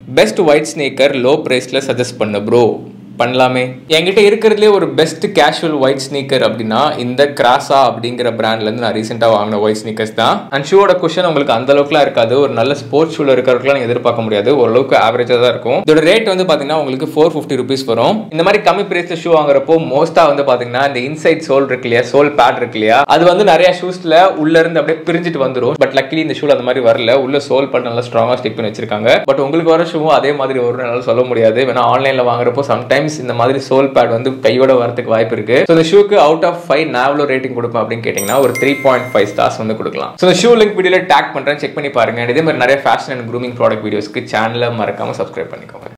best white sneaker low ப்ரைஸில் suggest பண்ணு bro பண்ணலாமே என்கிட்ட இருக்கிறதுலே ஒரு பெஸ்ட் கேஷுவல் ஒயிட் ஸ்னீக்கர் அப்படின்னா இந்த கிராஸா அப்படிங்கிற பிராண்ட்லேருந்து நான் ரீசெண்டாக வாங்கின ஒயிட் ஸ்னீக்கர்ஸ் தான் அண்ட் ஷூவோட குஷன் உங்களுக்கு அந்த அளவுக்குலாம் இருக்காது ஒரு நல்ல ஸ்போர்ட்ஸ் ஷூவில் இருக்கிறவங்களாம் நீங்கள் எதிர்பார்க்க முடியாது ஓரளவுக்கு ஆவரேஜாக தான் இருக்கும் இதோட ரேட் வந்து பார்த்தீங்கன்னா உங்களுக்கு ஃபோர் ஃபிஃப்டி ருபீஸ் வரும் இந்த மாதிரி கம்மி பிரைஸில் ஷூ வாங்குறப்போ மோஸ்ட்டாக வந்து பார்த்தீங்கன்னா இந்த இன்சைட் சோல் இருக்கு இல்லையா சோல் பேட் இருக்கு இல்லையா அது வந்து நிறைய ஷூஸில் உள்ள இருந்து அப்படியே பிரிஞ்சிட்டு வந்துடும் பட் லக்கிலி இந்த ஷூல அந்த மாதிரி வரல உள்ள சோல் பேட் நல்லா ஸ்ட்ராங்காக ஸ்டிக் பண்ணி வச்சிருக்காங்க பட் உங்களுக்கு வர ஷூவும் அதே மாதிரி வரும்னு என்னால சொல்ல முடியாது வேணா ஆன்லைனில் வாங்குறப்போ சம்டைம்ஸ் இந்த மாதிரி சோல் பேட் வந்து கையோட வரதுக்கு வாய்ப்பு இருக்கு ஸோ இந்த ஷூக்கு அவுட் ஆஃப் ஃபைவ் நாவலோ ரேட்டிங் கொடுப்பேன் அப்படின்னு கேட்டிங்கன்னா ஒரு த்ரீ பாயிண்ட் ஃபைவ் ஸ்டார்ஸ் வந்து கொடுக்கலாம் ஸோ இந்த ஷூ லிங்க் வீடியோல டேக் பண்ணுறேன் செக் பண்ணி பாருங்க இதே மாதிரி நிறைய ஃபேஷன் அண்ட் க்ரூமிங் ப்ராடக்ட் வீடியோஸ்க்கு சேனலை மறக்காம சப்ஸ்கிரைப் பண்ணிக்கோங்க